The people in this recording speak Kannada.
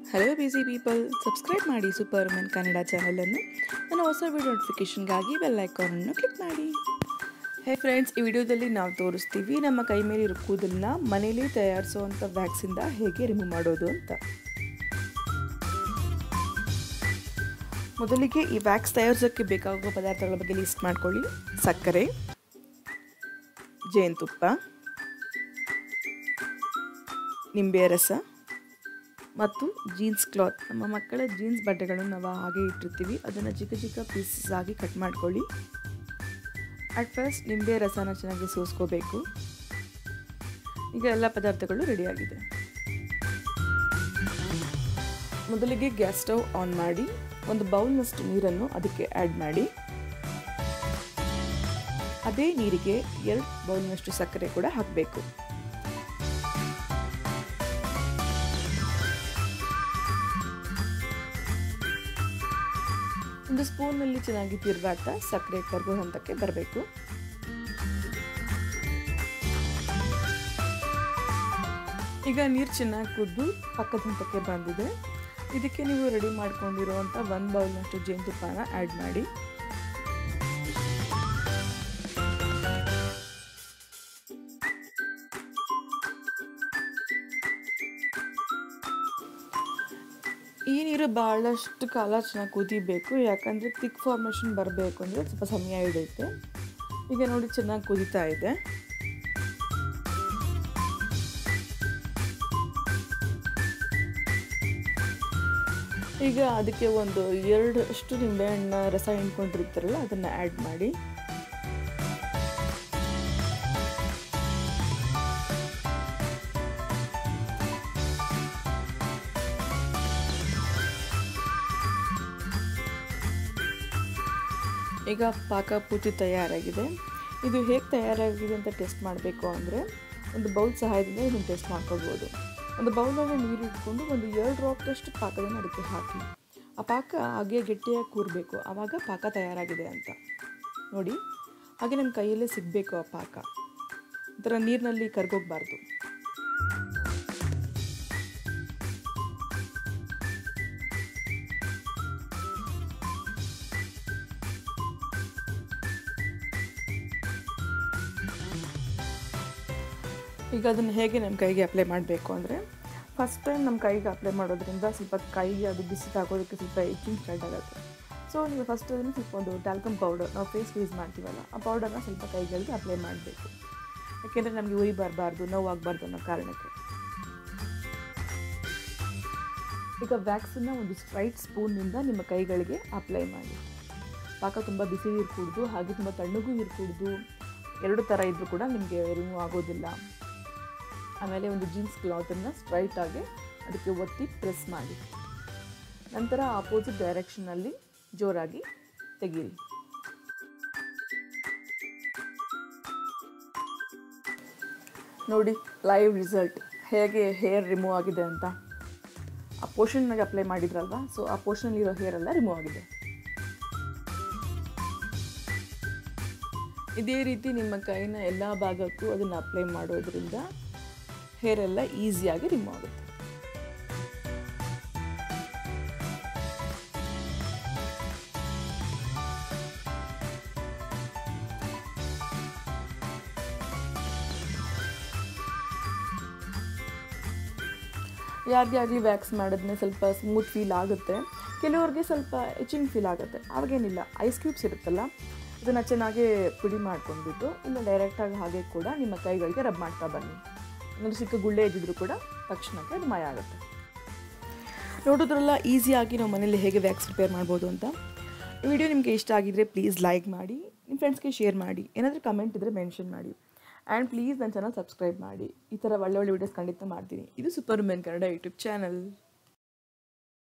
ಹಲೋ ಬಿಸಿ ಪೀಪಲ್ ಸಬ್ಸ್ಕ್ರೈಬ್ ಮಾಡಿ ಸೂಪರ್ ವುಮೆನ್ ಕನ್ನಡ ಚಾನಲನ್ನು ನನ್ನ ಹೊಸ ವಿಡಿಯೋ ನೋಟಿಫಿಕೇಷನ್ಗಾಗಿ ಬೆಲ್ ಐಕಾನನ್ನು ಕ್ಲಿಕ್ ಮಾಡಿ ಹೇ ಫ್ರೆಂಡ್ಸ್ ಈ ವಿಡಿಯೋದಲ್ಲಿ ನಾವು ತೋರಿಸ್ತೀವಿ ನಮ್ಮ ಕೈ ಮೇಲೆ ಇರೋ ಕೂದಲನ್ನ ಮನೇಲಿ ತಯಾರಿಸುವಂಥ ವ್ಯಾಕ್ಸಿಂದ ಹೇಗೆ ರಿಮೂವ್ ಮಾಡೋದು ಅಂತ ಮೊದಲಿಗೆ ಈ ವ್ಯಾಕ್ಸ್ ತಯಾರಿಸೋಕ್ಕೆ ಬೇಕಾಗುವ ಪದಾರ್ಥಗಳ ಬಗ್ಗೆ ಲಿಸ್ಟ್ ಮಾಡ್ಕೊಳ್ಳಿ ಸಕ್ಕರೆ ಜೇನುತುಪ್ಪ ನಿಂಬೆ ರಸ ಮತ್ತು ಜೀನ್ಸ್ ಕ್ಲಾತ್ ನಮ್ಮ ಮಕ್ಕಳ ಜೀನ್ಸ್ ಬಟ್ಟೆಗಳನ್ನು ನಾವು ಹಾಗೆ ಇಟ್ಟಿರ್ತೀವಿ ಅದನ್ನು ಚಿಕ್ಕ ಚಿಕ್ಕ ಪೀಸಸ್ ಆಗಿ ಕಟ್ ಮಾಡ್ಕೊಳ್ಳಿ ಅಟ್ ಫಸ್ಟ್ ನಿಂಬೆ ರಸನ ಚೆನ್ನಾಗಿ ಸೋಸ್ಕೋಬೇಕು ಈಗ ಎಲ್ಲ ಪದಾರ್ಥಗಳು ರೆಡಿಯಾಗಿದೆ ಮೊದಲಿಗೆ ಗ್ಯಾಸ್ ಸ್ಟವ್ ಆನ್ ಮಾಡಿ ಒಂದು ಬೌಲ್ನಷ್ಟು ನೀರನ್ನು ಅದಕ್ಕೆ ಆ್ಯಡ್ ಮಾಡಿ ಅದೇ ನೀರಿಗೆ ಎರಡು ಬೌಲ್ನಷ್ಟು ಸಕ್ಕರೆ ಕೂಡ ಹಾಕಬೇಕು ಒಂದು ಸ್ಪೂನಲ್ಲಿ ಚೆನ್ನಾಗಿ ತಿರುಗಾಟ ಸಕ್ಕರೆ ಕರ್ಗೋ ಹಂತಕ್ಕೆ ಬರಬೇಕು ಈಗ ನೀರು ಚೆನ್ನಾಗಿ ಕುದ್ದು ಪಕ್ಕದ ಹಂತಕ್ಕೆ ಬಂದಿದೆ ಇದಕ್ಕೆ ನೀವು ರೆಡಿ ಮಾಡ್ಕೊಂಡಿರುವಂಥ ಒಂದು ಬೌಲ್ನಷ್ಟು ಜೇನುತುಪ್ಪನ ಆ್ಯಡ್ ಮಾಡಿ ಈ ನೀರು ಭಾಳಷ್ಟು ಕಾಲ ಚೆನ್ನಾಗಿ ಕುದಿಬೇಕು ಯಾಕಂದರೆ ತಿಕ್ ಫಾರ್ಮೇಷನ್ ಬರಬೇಕು ಅಂದರೆ ಸ್ವಲ್ಪ ಸಮಯ ಹಿಡಿಯುತ್ತೆ ಈಗ ನೋಡಿ ಚೆನ್ನಾಗಿ ಕುದೀತಾ ಇದೆ ಈಗ ಅದಕ್ಕೆ ಒಂದು ಎರಡು ಅಷ್ಟು ನಿಂಬೆಹಣ್ಣ ರಸ ಹಿಂಡ್ಕೊಂಡಿರ್ತಾರಲ್ಲ ಅದನ್ನು ಆ್ಯಡ್ ಮಾಡಿ ಈಗ ಪಾಕ ಪೂರ್ತಿ ತಯಾರಾಗಿದೆ ಇದು ಹೇಗೆ ತಯಾರಾಗಿದೆ ಅಂತ ಟೆಸ್ಟ್ ಮಾಡಬೇಕು ಅಂದರೆ ಒಂದು ಬೌಲ್ ಸಹಾಯದಿಂದ ಇದನ್ನು ಟೆಸ್ಟ್ ಮಾಡ್ಕೊಳ್ಬೋದು ಒಂದು ಬೌಲಲ್ಲಿ ನೀರು ಇಟ್ಕೊಂಡು ಒಂದು ಎರಡು ಡ್ರಾಪ್ದಷ್ಟು ಪಾಕವನ್ನು ಅದಕ್ಕೆ ಹಾಕಿ ಆ ಪಾಕ ಹಾಗೆ ಗಟ್ಟಿಯಾಗಿ ಕೂರಬೇಕು ಆವಾಗ ಪಾಕ ತಯಾರಾಗಿದೆ ಅಂತ ನೋಡಿ ಹಾಗೆ ನಮ್ಮ ಕೈಯಲ್ಲೇ ಸಿಗಬೇಕು ಆ ಪಾಕ ಈ ಥರ ನೀರಿನಲ್ಲಿ ಕರ್ಗೋಗ್ಬಾರ್ದು ಈಗ ಅದನ್ನು ಹೇಗೆ ನಮ್ಮ ಕೈಗೆ ಅಪ್ಲೈ ಮಾಡಬೇಕು ಅಂದರೆ ಫಸ್ಟ್ ಟೈಮ್ ನಮ್ಮ ಕೈಗೆ ಅಪ್ಲೈ ಮಾಡೋದ್ರಿಂದ ಸ್ವಲ್ಪ ಕೈಗೆ ಅದು ಬಿಸಿ ತಾಗೋದಕ್ಕೆ ಸ್ವಲ್ಪ ಇಚ್ಚಿಂಗ್ ಸ್ಟಾರ್ಟ್ ಆಗುತ್ತೆ ಸೊ ನೀವು ಫಸ್ಟ್ ಅದನ್ನು ಸ್ವಲ್ಪ ಒಂದು ಟ್ಯಾಲ್ಕಮ್ ಪೌಡರ್ ನಾವು ಫೇಸ್ ಯೂಸ್ ಮಾಡ್ತೀವಲ್ಲ ಆ ಪೌಡರ್ನ ಸ್ವಲ್ಪ ಕೈಗಳಿಗೆ ಅಪ್ಲೈ ಮಾಡಬೇಕು ಯಾಕೆಂದರೆ ನಮಗೆ ಉರಿ ಬರಬಾರ್ದು ನೋವಾಗಬಾರ್ದು ಅನ್ನೋ ಕಾರಣಕ್ಕೆ ಈಗ ವ್ಯಾಕ್ಸನ್ನ ಒಂದು ಸ್ಟ್ರೈಟ್ ಸ್ಪೂನ್ನಿಂದ ನಿಮ್ಮ ಕೈಗಳಿಗೆ ಅಪ್ಲೈ ಮಾಡಿ ಪಾಕ ತುಂಬ ಬಿಸಿ ಇರ್ಕೂಡ್ದು ಹಾಗೆ ತುಂಬ ತಣ್ಣಗೂ ಇರ್ಕೂಡ್ದು ಎರಡು ಥರ ಇದ್ದರೂ ಕೂಡ ನಿಮಗೆ ರಿಮೂವ್ ಆಗೋದಿಲ್ಲ ಆಮೇಲೆ ಒಂದು ಜೀನ್ಸ್ ಕ್ಲಾತನ್ನು ಸ್ಟ್ರೈಟಾಗಿ ಅದಕ್ಕೆ ಒತ್ತಿ ಪ್ರೆಸ್ ಮಾಡಿ ನಂತರ ಆಪೋಸಿಟ್ ಡೈರೆಕ್ಷನಲ್ಲಿ ಜೋರಾಗಿ ತೆಗೀರಿ ನೋಡಿ ಲೈವ್ ರಿಸಲ್ಟ್ ಹೇಗೆ ಹೇರ್ ರಿಮೂವ್ ಆಗಿದೆ ಅಂತ ಆ ಪೋರ್ಷನ್ನಾಗೆ ಅಪ್ಲೈ ಮಾಡಿದ್ರಲ್ವಾ ಸೊ ಆ ಪೋರ್ಷನಲ್ಲಿರೋ ಹೇರ್ ಎಲ್ಲ ರಿಮೂವ್ ಆಗಿದೆ ಇದೇ ರೀತಿ ನಿಮ್ಮ ಕೈನ ಎಲ್ಲ ಭಾಗಕ್ಕೂ ಅದನ್ನು ಅಪ್ಲೈ ಮಾಡೋದ್ರಿಂದ ಹೇರ್ ಎಲ್ಲ ಈಸಿಯಾಗಿ ರಿಮೂವ್ ಆಗುತ್ತೆ ಯಾರಿಗೆ ಆಗಲಿ ವ್ಯಾಕ್ಸ್ ಮಾಡಿದ್ಮೇಲೆ ಸ್ವಲ್ಪ ಸ್ಮೂತ್ ಫೀಲ್ ಆಗುತ್ತೆ ಕೆಲವ್ರಿಗೆ ಸ್ವಲ್ಪ ಎಚಿಂಗ್ ಫೀಲ್ ಆಗುತ್ತೆ ಅವಾಗೇನಿಲ್ಲ ಐಸ್ ಕ್ಯೂಬ್ಸ್ ಇರುತ್ತಲ್ಲ ಇದನ್ನು ಚೆನ್ನಾಗಿ ಪುಡಿ ಮಾಡ್ಕೊಂಡ್ಬಿಟ್ಟು ಇಲ್ಲ ಡೈರೆಕ್ಟಾಗಿ ಹಾಗೆ ಕೂಡ ನಿಮ್ಮ ಕೈಗಳಿಗೆ ರಬ್ ಮಾಡ್ತಾ ಬನ್ನಿ ಒಂದು ಚಿಕ್ಕ ಗುಳ್ಳೆ ಇದ್ದಿದ್ರು ಕೂಡ ತಕ್ಷಣಕ್ಕೆ ಅದು ಮಯ ಆಗುತ್ತೆ ನೋಡೋದ್ರಲ್ಲ ಈಸಿಯಾಗಿ ನಾವು ಮನೇಲಿ ಹೇಗೆ ವ್ಯಾಕ್ಸ್ ಪ್ರಿಪೇರ್ ಮಾಡ್ಬೋದು ಅಂತ ಈ ವಿಡಿಯೋ ನಿಮಗೆ ಇಷ್ಟ ಆಗಿದ್ರೆ ಪ್ಲೀಸ್ ಲೈಕ್ ಮಾಡಿ ನಿಮ್ಮ ಫ್ರೆಂಡ್ಸ್ಗೆ ಶೇರ್ ಮಾಡಿ ಏನಾದರೂ ಕಮೆಂಟ್ ಇದ್ದರೆ ಮೆನ್ಷನ್ ಮಾಡಿ ಆ್ಯಂಡ್ ಪ್ಲೀಸ್ ನನ್ನ ಚಾನಲ್ ಸಬ್ಸ್ಕ್ರೈಬ್ ಮಾಡಿ ಈ ಥರ ಒಳ್ಳೆ ಒಳ್ಳೆ ವೀಡಿಯೋಸ್ ಖಂಡಿತ ಮಾಡ್ತೀನಿ ಇದು super women Kannada YouTube channel